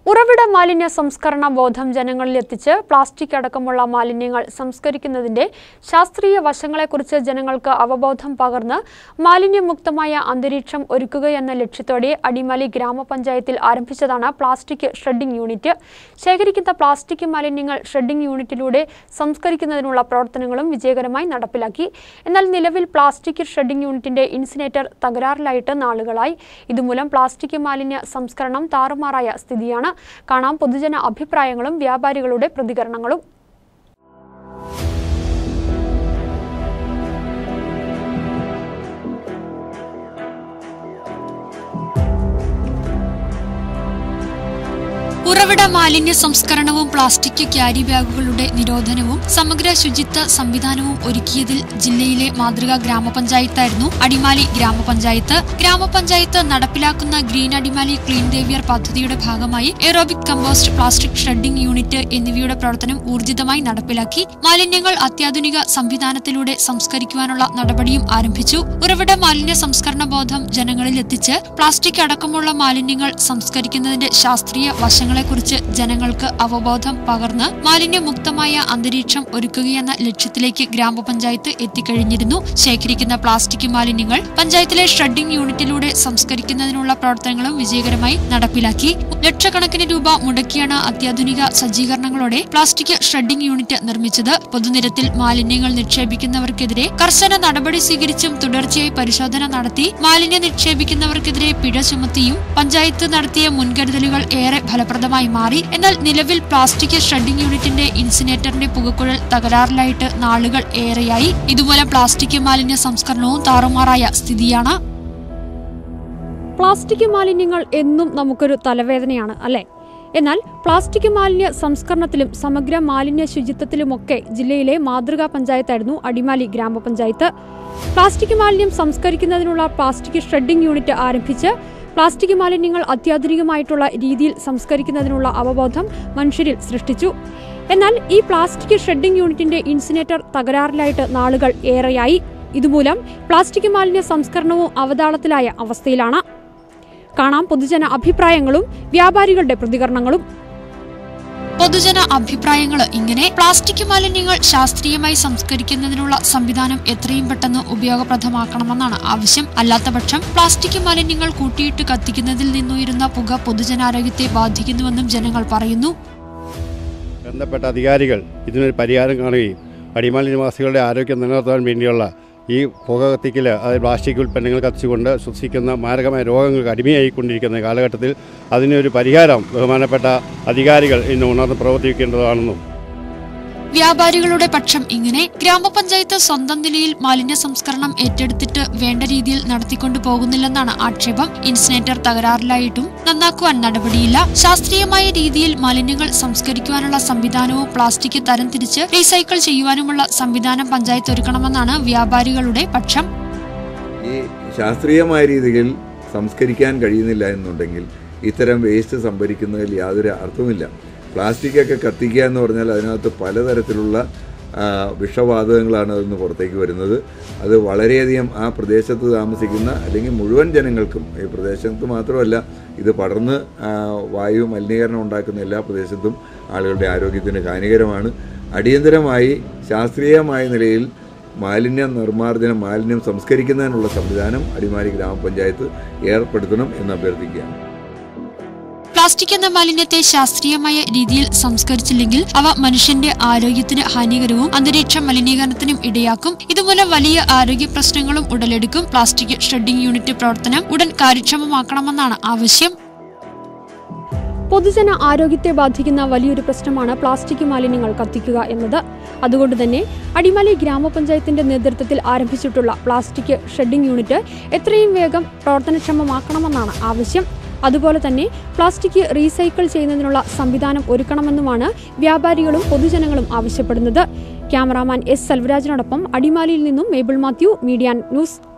ഉറവിട മാലിന്യ സംസ്കരണ ബോധം ജനങ്ങളിൽ എത്തിച്ച് പ്ലാസ്റ്റിക് അടക്കമുള്ള മാലിന്യങ്ങൾ സംസ്കരിക്കുന്നതിന്റെ ശാസ്ത്രീയ വശങ്ങളെക്കുറിച്ച് ജനങ്ങൾക്ക് അവബോധം പകർന്ന് മാലിന്യമുക്തമായ അന്തരീക്ഷം ഒരുക്കുകയെന്ന ലക്ഷ്യത്തോടെ അടിമാലി ഗ്രാമപഞ്ചായത്തിൽ ആരംഭിച്ചതാണ് പ്ലാസ്റ്റിക് ഷ്രെഡിംഗ് യൂണിറ്റ് ശേഖരിക്കുന്ന പ്ലാസ്റ്റിക് മാലിന്യങ്ങൾ ഷ്രെഡിംഗ് യൂണിറ്റിലൂടെ സംസ്കരിക്കുന്നതിനുള്ള പ്രവർത്തനങ്ങളും വിജയകരമായി നടപ്പിലാക്കി എന്നാൽ നിലവിൽ പ്ലാസ്റ്റിക് ഷ്രെഡിംഗ് യൂണിറ്റിന്റെ ഇൻസിനേറ്റർ തകരാറിലായിട്ട് നാളുകളായി ഇതുമൂലം പ്ലാസ്റ്റിക് മാലിന്യ സംസ്കരണം താറുമാറായ സ്ഥിതിയാണ് കാണാം പൊതുജന അഭിപ്രായങ്ങളും വ്യാപാരികളുടെ പ്രതികരണങ്ങളും ഉറവിട മാലിന്യ സംസ്കരണവും പ്ലാസ്റ്റിക് ക്യാരി ബാഗുകളുടെ നിരോധനവും സമഗ്ര ശുചിത്വ സംവിധാനവും ഒരുക്കിയതിൽ ജില്ലയിലെ മാതൃകാ ഗ്രാമപഞ്ചായത്തായിരുന്നു അടിമാലി ഗ്രാമപഞ്ചായത്ത് ഗ്രാമപഞ്ചായത്ത് നടപ്പിലാക്കുന്ന ഗ്രീൻ അടിമാലി ക്ലീൻ ദേവിയർ പദ്ധതിയുടെ ഭാഗമായി aerobic compost plastic shredding unit എന്നിവയുടെ പ്രവർത്തനം ഊർജിതമായി നടപ്പിലാക്കി മാലിന്യങ്ങൾ അത്യാധുനിക സംവിധാനത്തിലൂടെ സംസ്കരിക്കുവാനുള്ള നടപടിയും ആരംഭിച്ചു ഉറവിട മാലിന്യ സംസ്കരണ ബോധം ജനങ്ങളിൽ എത്തിച്ച് പ്ലാസ്റ്റിക് അടക്കമുള്ള മാലിന്യങ്ങൾ സംസ്കരിക്കുന്നതിന്റെ ശാസ്ത്രീയ വശങ്ങളെക്കുറിച്ച് ജനങ്ങൾക്ക് അവബോധം പകർന്ന് മാലിന്യമുക്തമായ അന്തരീക്ഷം ഒരുക്കുകയെന്ന ലക്ഷ്യത്തിലേക്ക് ഗ്രാമപഞ്ചായത്ത് എത്തിക്കഴിഞ്ഞിരുന്നു ശേഖരിക്കുന്ന പ്ലാസ്റ്റിക് മാലിന്യങ്ങൾ പഞ്ചായത്തിലെ ഷ്രെഡിംഗ് യൂണിറ്റിലൂടെ സംസ്കരിക്കുന്നതിനുള്ള പ്രവർത്തനങ്ങളും വിജയകരമായി നടപ്പിലാക്കി ലക്ഷക്കണക്കിന് രൂപ മുടക്കിയാണ് അത്യാധുനിക സജ്ജീകരണങ്ങളോടെ പ്ലാസ്റ്റിക് ഷ്രെഡിംഗ് യൂണിറ്റ് നിർമ്മിച്ചത് പൊതുനിരത്തിൽ മാലിന്യങ്ങൾ നിക്ഷേപിക്കുന്നവർക്കെതിരെ കർശന നടപടി സ്വീകരിച്ചും തുടർച്ചയായി പരിശോധന നടത്തി മാലിന്യം നിക്ഷേപിക്കുന്നവർക്കെതിരെ പിഴ ചുമത്തിയും പഞ്ചായത്ത് നടത്തിയ മുൻകരുതലുകൾ ഏറെ ഫലപ്രദമായി മാറി എന്നാൽ നിലവിൽ പ്ലാസ്റ്റിക് ഷ്രെഡിംഗ് യൂണിറ്റിന്റെ ഇൻസിനേറ്ററിന്റെ പുകക്കുഴൽ തകരാറിലായിട്ട് നാളുകൾ ഏറെയായി ഇതുമൂലം പ്ലാസ്റ്റിക് മാലിന്യ സംസ്കരണവും താറുമാറായ സ്ഥിതിയാണ് പ്ലാസ്റ്റിക് മാലിന്യങ്ങൾ എന്നും നമുക്കൊരു തലവേദനയാണ് അല്ലേ എന്നാൽ പ്ലാസ്റ്റിക് മാലിന്യ സംസ്കരണത്തിലും സമഗ്ര മാലിന്യ ശുചിത്വത്തിലുമൊക്കെ ജില്ലയിലെ മാതൃകാ പഞ്ചായത്തായിരുന്നു അടിമാലി ഗ്രാമപഞ്ചായത്ത് പ്ലാസ്റ്റിക് മാലിന്യം സംസ്കരിക്കുന്നതിനുള്ള പ്ലാസ്റ്റിക് ഷ്രെഡിംഗ് യൂണിറ്റ് ആരംഭിച്ച് പ്ലാസ്റ്റിക് മാലിന്യങ്ങൾ അത്യാധുനികമായിട്ടുള്ള രീതിയിൽ സംസ്കരിക്കുന്നതിനുള്ള അവബോധം മനുഷ്യരിൽ സൃഷ്ടിച്ചു എന്നാൽ ഈ പ്ലാസ്റ്റിക് ഷ്രെഡിംഗ് യൂണിറ്റിന്റെ ഇൻസിനേറ്റർ തകരാറിലായിട്ട് നാളുകൾ ഏറെയായി ഇതുമൂലം പ്ലാസ്റ്റിക് മാലിന്യ സംസ്കരണവും അവതാളത്തിലായ അവസ്ഥയിലാണ് കാണാം പൊതുജന അഭിപ്രായങ്ങളും വ്യാപാരികളുടെ പ്രതികരണങ്ങളും പൊതുജന അഭിപ്രായങ്ങൾ ഇങ്ങനെ പ്ലാസ്റ്റിക് മാലിന്യങ്ങൾ ശാസ്ത്രീയമായി സംസ്കരിക്കുന്നതിനുള്ള സംവിധാനം എത്രയും പെട്ടെന്ന് ഉപയോഗപ്രദമാക്കണമെന്നാണ് ആവശ്യം അല്ലാത്തപക്ഷം പ്ലാസ്റ്റിക് മാലിന്യങ്ങൾ കൂട്ടിയിട്ട് കത്തിക്കുന്നതിൽ നിന്നുയരുന്ന പുക പൊതുജനാരോഗ്യത്തെ ബാധിക്കുന്നുവെന്നും ജനങ്ങൾ പറയുന്നു ബന്ധപ്പെട്ട അധികാരികൾ ഇതിനൊരു പരിഹാരം കാണുകയും അടിമാലി നിവാസികളുടെ ആരോഗ്യം നിലനിർത്താൻ വേണ്ടിയുള്ള ഈ പുക കത്തിക്കൽ അതായത് പ്ലാസ്റ്റിക് ഉൽപ്പന്നങ്ങൾ കത്തിച്ചുകൊണ്ട് ശ്വസിക്കുന്ന മാരകമായ രോഗങ്ങൾക്ക് അടിമയായിക്കൊണ്ടിരിക്കുന്ന കാലഘട്ടത്തിൽ അതിനൊരു പരിഹാരം ബഹുമാനപ്പെട്ട അധികാരികൾ ഇന്ന് ഉണർന്ന് പ്രവർത്തിക്കേണ്ടതാണെന്നും വ്യാപാരികളുടെ പക്ഷം ഇങ്ങനെ ഗ്രാമപഞ്ചായത്ത് സ്വന്തം നിലയിൽ മാലിന്യ സംസ്കരണം ഏറ്റെടുത്തിട്ട് വേണ്ട രീതിയിൽ നടത്തിക്കൊണ്ടു പോകുന്നില്ലെന്നാണ് ആക്ഷേപം ഇൻസിനേറ്റർ തകരാറിലായിട്ടും നന്നാക്കുവാൻ നടപടിയില്ല ശാസ്ത്രീയമായ രീതിയിൽ മാലിന്യങ്ങൾ സംസ്കരിക്കുവാനുള്ള സംവിധാനവും പ്ലാസ്റ്റിക് തരം തിരിച്ച് റീസൈക്കിൾ ചെയ്യുവാനുമുള്ള സംവിധാനം പഞ്ചായത്ത് ഒരുക്കണമെന്നാണ് വ്യാപാരികളുടെ പക്ഷം ഈ ശാസ്ത്രീയമായ രീതിയിൽ സംസ്കരിക്കാൻ കഴിയുന്നില്ല എന്നുണ്ടെങ്കിൽ ഇത്തരം വേസ്റ്റ് സംഭരിക്കുന്നതിൽ യാതൊരു അർത്ഥവുമില്ല പ്ലാസ്റ്റിക്കൊക്കെ കത്തിക്കുക എന്ന് പറഞ്ഞാൽ അതിനകത്ത് പലതരത്തിലുള്ള ആ, വിഷവാതകങ്ങളാണ് അതിന് പുറത്തേക്ക് വരുന്നത് അത് വളരെയധികം ആ പ്രദേശത്ത് താമസിക്കുന്ന അല്ലെങ്കിൽ മുഴുവൻ ജനങ്ങൾക്കും ഈ പ്രദേശത്ത് മാത്രമല്ല ഇത് പടർന്ന് ആ, വായു മലിനീകരണം ഉണ്ടാക്കുന്ന എല്ലാ പ്രദേശത്തും ആളുകളുടെ ആരോഗ്യത്തിന് ഹാനികരമാണ് അടിയന്തരമായി ശാസ്ത്രീയമായ നിലയിൽ മാലിന്യ നിർമ്മാർജ്ജനം മാലിന്യം സംസ്കരിക്കുന്നതിനുള്ള സംവിധാനം അടിമാലി ഗ്രാമപഞ്ചായത്ത് ഏർപ്പെടുത്തണം എന്ന് അഭ്യർത്ഥിക്കുകയാണ് പ്ലാസ്റ്റിക് എന്ന മാലിന്യത്തെ ശാസ്ത്രീയമായ രീതിയിൽ സംസ്കരിച്ചില്ലെങ്കിൽ അവ മനുഷ്യന്റെ ആരോഗ്യത്തിന് ഹാനികരവും അന്തരീക്ഷ മലിനീകരണത്തിനും ഇടയാക്കും ഇതുമൂലം വലിയ ആരോഗ്യ പ്രശ്നങ്ങളും ഉടലെടുക്കും പ്ലാസ്റ്റിക് ഷ്രെഡിംഗ് യൂണിറ്റ് പ്രവർത്തനം ഉടൻ കാര്യക്ഷമമാക്കണമെന്നാണ് ആവശ്യം പൊതുജന ആരോഗ്യത്തെ ബാധിക്കുന്ന വലിയൊരു പ്രശ്നമാണ് പ്ലാസ്റ്റിക് മാലിന്യങ്ങൾ കത്തിക്കുക എന്നത് അതുകൊണ്ട് തന്നെ അടിമാലി ഗ്രാമപഞ്ചായത്തിന്റെ നേതൃത്വത്തിൽ ആരംഭിച്ചിട്ടുള്ള പ്ലാസ്റ്റിക് ഷ്രെഡിംഗ് യൂണിറ്റ് എത്രയും വേഗം പ്രവർത്തനക്ഷമമാക്കണമെന്നാണ് ആവശ്യം അതുപോലെ തന്നെ പ്ലാസ്റ്റിക് റീസൈക്കിൾ ചെയ്യുന്നതിനുള്ള സംവിധാനം ഒരുക്കണമെന്നുമാണ് വ്യാപാരികളും പൊതുജനങ്ങളും ആവശ്യപ്പെടുന്നത് ക്യാമറാമാൻ എസ് സെൽവരാജിനോടൊപ്പം അടിമാലിയിൽ നിന്നും മേബിൾ മാത്യു മീഡിയ ന്യൂസ്